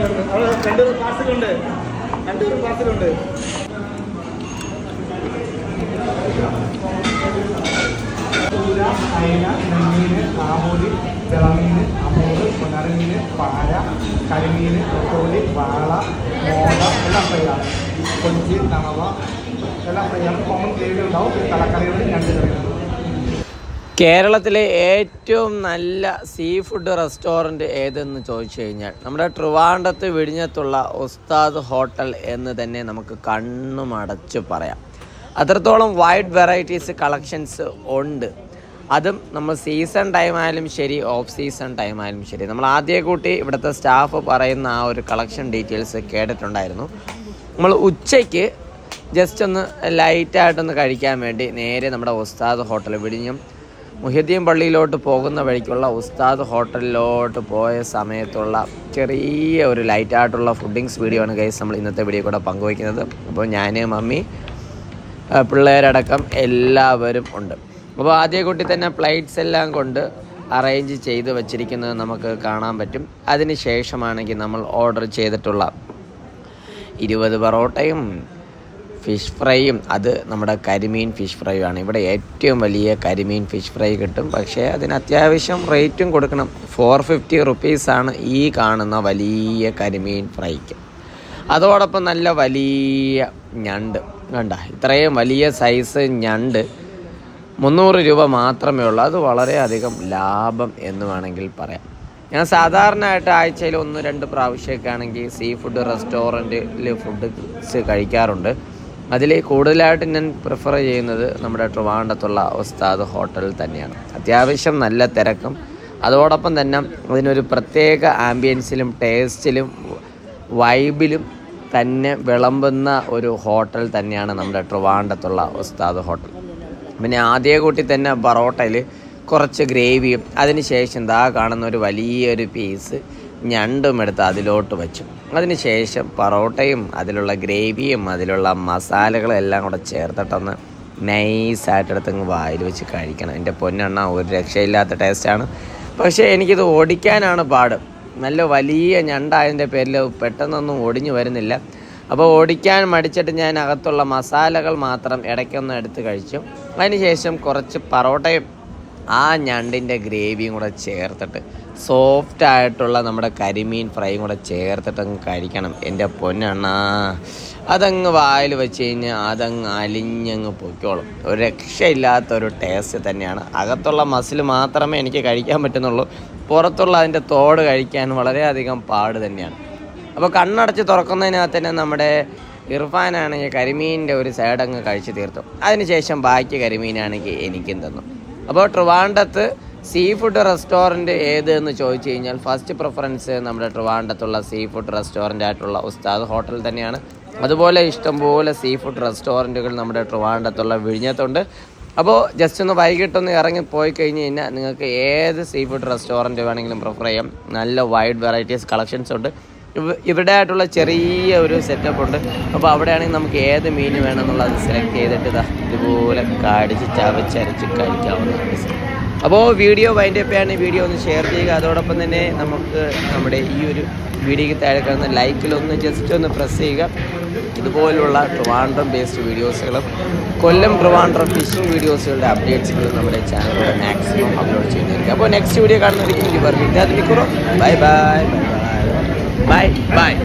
അവിടെ രണ്ട് പാർസലുണ്ട് രണ്ട് പാർസലുണ്ട് ചൂര അയല നെമ്മീൻ ആമൂലി തിളമീൻ അമൂല് പുനരമീൻ പാര കരിമീൻ ഒത്തോലി വാള മോത എല്ലാം ഫ്രൈ ആണ് കൊഞ്ചി തണവ എല്ലാം ഫ്രൈ ആണ് കോമൺ ഗ്രേവി ഉണ്ടാവും പിന്നെ തലക്കറികൾ രണ്ട് കറികളുണ്ട് കേരളത്തിലെ ഏറ്റവും നല്ല സീ ഫുഡ് റെസ്റ്റോറൻറ്റ് ഏതെന്ന് ചോദിച്ചു കഴിഞ്ഞാൽ നമ്മുടെ ട്രിവാൻഡത്ത് വിഴിഞ്ഞത്തുള്ള ഉസ്താദ് ഹോട്ടൽ എന്ന് തന്നെ നമുക്ക് കണ്ണുമടച്ച് പറയാം അത്രത്തോളം വൈഡ് വെറൈറ്റീസ് കളക്ഷൻസ് ഉണ്ട് അതും നമ്മൾ സീസൺ ടൈം ആയാലും ശരി ഓഫ് സീസൺ ടൈം ആയാലും ശരി നമ്മൾ ആദ്യ കൂട്ടി ഇവിടുത്തെ സ്റ്റാഫ് പറയുന്ന ആ ഒരു കളക്ഷൻ ഡീറ്റെയിൽസ് കേട്ടിട്ടുണ്ടായിരുന്നു നമ്മൾ ഉച്ചയ്ക്ക് ജസ്റ്റ് ഒന്ന് ലൈറ്റായിട്ടൊന്ന് കഴിക്കാൻ വേണ്ടി നേരെ നമ്മുടെ ഉസ്താദ് ഹോട്ടൽ വിഴിഞ്ഞും മുഹ്യദ്ദീൻ പള്ളിയിലോട്ട് പോകുന്ന വഴിക്കുള്ള ഉസ്താദ് ഹോട്ടലിലോട്ട് പോയ സമയത്തുള്ള ചെറിയ ഒരു ലൈറ്റായിട്ടുള്ള ഫുഡിങ്സ് വീഡിയോ ആണ് ഗൈസ് നമ്മൾ ഇന്നത്തെ വീഡിയോ കൂടെ പങ്കുവയ്ക്കുന്നത് അപ്പോൾ ഞാൻ മമ്മി ആ, പിള്ളേരടക്കം എല്ലാവരും ഉണ്ട് അപ്പോൾ ആദ്യ കൂട്ടി തന്നെ പ്ലേറ്റ്സ് എല്ലാം കൊണ്ട് അറേഞ്ച് ചെയ്ത് വച്ചിരിക്കുന്നത് നമുക്ക് കാണാൻ പറ്റും അതിന് ശേഷമാണെങ്കിൽ നമ്മൾ ഓർഡർ ചെയ്തിട്ടുള്ള ഇരുപത് പൊറോട്ടയും ഫിഷ് ഫ്രൈയും അത് നമ്മുടെ കരിമീൻ ഫിഷ് ഫ്രൈ ആണ് ഇവിടെ ഏറ്റവും വലിയ കരിമീൻ ഫിഷ് ഫ്രൈ കിട്ടും പക്ഷേ അതിന് അത്യാവശ്യം റേറ്റും കൊടുക്കണം ഫോർ ഫിഫ്റ്റി റുപ്പീസാണ് ഈ കാണുന്ന വലിയ കരിമീൻ ഫ്രൈക്ക് അതോടൊപ്പം നല്ല വലിയ ഞണ്ട് കണ്ട ഇത്രയും വലിയ സൈസ് ഞണ്ട് മുന്നൂറ് രൂപ മാത്രമേ ഉള്ളൂ അത് വളരെയധികം ലാഭം എന്ന് വേണമെങ്കിൽ പറയാം ഞാൻ സാധാരണയായിട്ട് ആഴ്ചയിൽ ഒന്ന് രണ്ട് പ്രാവശ്യമൊക്കെ ആണെങ്കിൽ സീ ഫുഡ് റെസ്റ്റോറൻറ്റിൽ ഫുഡ് കഴിക്കാറുണ്ട് അതിൽ കൂടുതലായിട്ട് ഞാൻ പ്രിഫർ ചെയ്യുന്നത് നമ്മുടെ ട്രിവാൻഡത്തുള്ള ഉസ്താദ് ഹോട്ടൽ തന്നെയാണ് അത്യാവശ്യം നല്ല തിരക്കും അതോടൊപ്പം തന്നെ അതിനൊരു പ്രത്യേക ആംബിയൻസിലും ടേസ്റ്റിലും വൈബിലും തന്നെ വിളമ്പുന്ന ഒരു ഹോട്ടൽ തന്നെയാണ് നമ്മുടെ ട്രിവാൻഡത്തുള്ള ഉസ്താദ് ഹോട്ടൽ പിന്നെ ആദ്യ കൂട്ടി തന്നെ പൊറോട്ടയിൽ കുറച്ച് ഗ്രേവിയും അതിനുശേഷം ദാ കാണുന്ന ഒരു വലിയൊരു പീസ് ഞണ്ടും എടുത്ത് അതിലോട്ട് വെച്ചു അതിനുശേഷം പൊറോട്ടയും അതിലുള്ള ഗ്രേവിയും അതിലുള്ള മസാലകളും എല്ലാം കൂടെ ചേർത്തിട്ടൊന്ന് നൈസായിട്ട് എടുത്തങ്ങ് വായിൽ വെച്ച് കഴിക്കണം എൻ്റെ പൊന്നെണ്ണ ഒരു രക്ഷയില്ലാത്ത ടേസ്റ്റാണ് പക്ഷേ എനിക്കിത് ഓടിക്കാനാണ് പാട് നല്ല വലിയ ഞണ്ടായതിൻ്റെ പേരിൽ പെട്ടെന്നൊന്നും ഒടിഞ്ഞു വരുന്നില്ല അപ്പോൾ ഓടിക്കാൻ മടിച്ചിട്ട് ഞാൻ അകത്തുള്ള മസാലകൾ മാത്രം ഇടയ്ക്കൊന്ന് എടുത്ത് കഴിച്ചു അതിനുശേഷം കുറച്ച് പൊറോട്ടയും ആ ഞണ്ടിൻ്റെ ഗ്രേവിയും കൂടെ ചേർത്തിട്ട് സോഫ്റ്റ് ആയിട്ടുള്ള നമ്മുടെ കരിമീൻ ഫ്രൈയും കൂടെ ചേർത്തിട്ട് അങ്ങ് കഴിക്കണം എൻ്റെ പൊന്നെണ്ണ അതങ്ങ് വായിൽ വെച്ച് കഴിഞ്ഞാൽ അതങ്ങ് അലിഞ്ഞങ്ങ് പൊയ്ക്കോളും ഒരു രക്ഷയില്ലാത്ത ഒരു ടേസ്റ്റ് തന്നെയാണ് അകത്തുള്ള മസിൽ മാത്രമേ എനിക്ക് കഴിക്കാൻ പറ്റുന്നുള്ളൂ പുറത്തുള്ള അതിൻ്റെ തോട് കഴിക്കാൻ വളരെയധികം പാട് തന്നെയാണ് അപ്പോൾ കണ്ണടച്ച് തുറക്കുന്നതിനകത്ത് തന്നെ നമ്മുടെ ഇർഫാനാണെങ്കിൽ കരിമീനിൻ്റെ ഒരു സൈഡ് അങ്ങ് കഴിച്ച് തീർത്തു അതിനുശേഷം ബാക്കി കരിമീനാണെങ്കിൽ എനിക്കും തന്നു അപ്പോൾ ട്രിവാൻഡത്ത് സീ ഫുഡ് റെസ്റ്റോറൻറ്റ് ഏത് എന്ന് ചോദിച്ചു കഴിഞ്ഞാൽ ഫസ്റ്റ് പ്രിഫറൻസ് നമ്മുടെ ട്രിവാൻഡത്തുള്ള സീ ഫുഡ് റെസ്റ്റോറൻ്റ് ആയിട്ടുള്ള ഉസ്താദ് ഹോട്ടൽ തന്നെയാണ് അതുപോലെ ഇഷ്ടംപോലെ സീ ഫുഡ് റെസ്റ്റോറൻറ്റുകൾ നമ്മുടെ ട്രിവാൻഡത്തുള്ള വിഴിഞ്ഞത്തുണ്ട് അപ്പോൾ ജസ്റ്റ് ഒന്ന് വൈകിട്ടൊന്ന് ഇറങ്ങി പോയി കഴിഞ്ഞ് കഴിഞ്ഞാൽ നിങ്ങൾക്ക് ഏത് സീ ഫുഡ് റെസ്റ്റോറൻറ്റ് വേണമെങ്കിലും പ്രിഫർ ചെയ്യാം നല്ല വൈഡ് വെറൈറ്റീസ് കളക്ഷൻസ് ഉണ്ട് ഇവ- ഇവിടെ ആയിട്ടുള്ള ചെറിയ ഒരു സെറ്റപ്പ് ഉണ്ട് അപ്പോൾ അവിടെയാണെങ്കിൽ നമുക്ക് ഏത് മീൻ വേണമെന്നുള്ളത് സെലക്ട് ചെയ്തിട്ട് ഇതാ ഇതുപോലെ കടിച്ച് ചവച്ചരച്ച് കഴിക്കാവുന്നതാണ് അപ്പോൾ വീഡിയോ വൈൻഡ് അപ്പ് ആണ് വീഡിയോ ഒന്ന് ഷെയർ ചെയ്യുക അതോടൊപ്പം തന്നെ നമുക്ക് നമ്മുടെ ഈ ഒരു വീഡിയോയ്ക്ക് താഴെ കാണുന്ന ലൈക്കിലൊന്ന് ജസ്റ്റ് ഒന്ന് പ്രസ് ചെയ്യുക ഇതുപോലുള്ള ട്രിവാൻഡ്രം ബേസ്ഡ് വീഡിയോസുകളും കൊല്ലം ട്രിവാൻഡ്രം ഫിഷിംഗ് വീഡിയോസുകളുടെ അപ്ഡേറ്റ്സുകളും നമ്മുടെ ചാനലിലൂടെ മാക്സിമം അപ്ലോഡ് ചെയ്യുന്നതായിരിക്കും അപ്പോൾ നെക്സ്റ്റ് വീഡിയോ കാണുന്നതായിരിക്കും എനിക്ക് പറഞ്ഞു bye bye bye bye bye by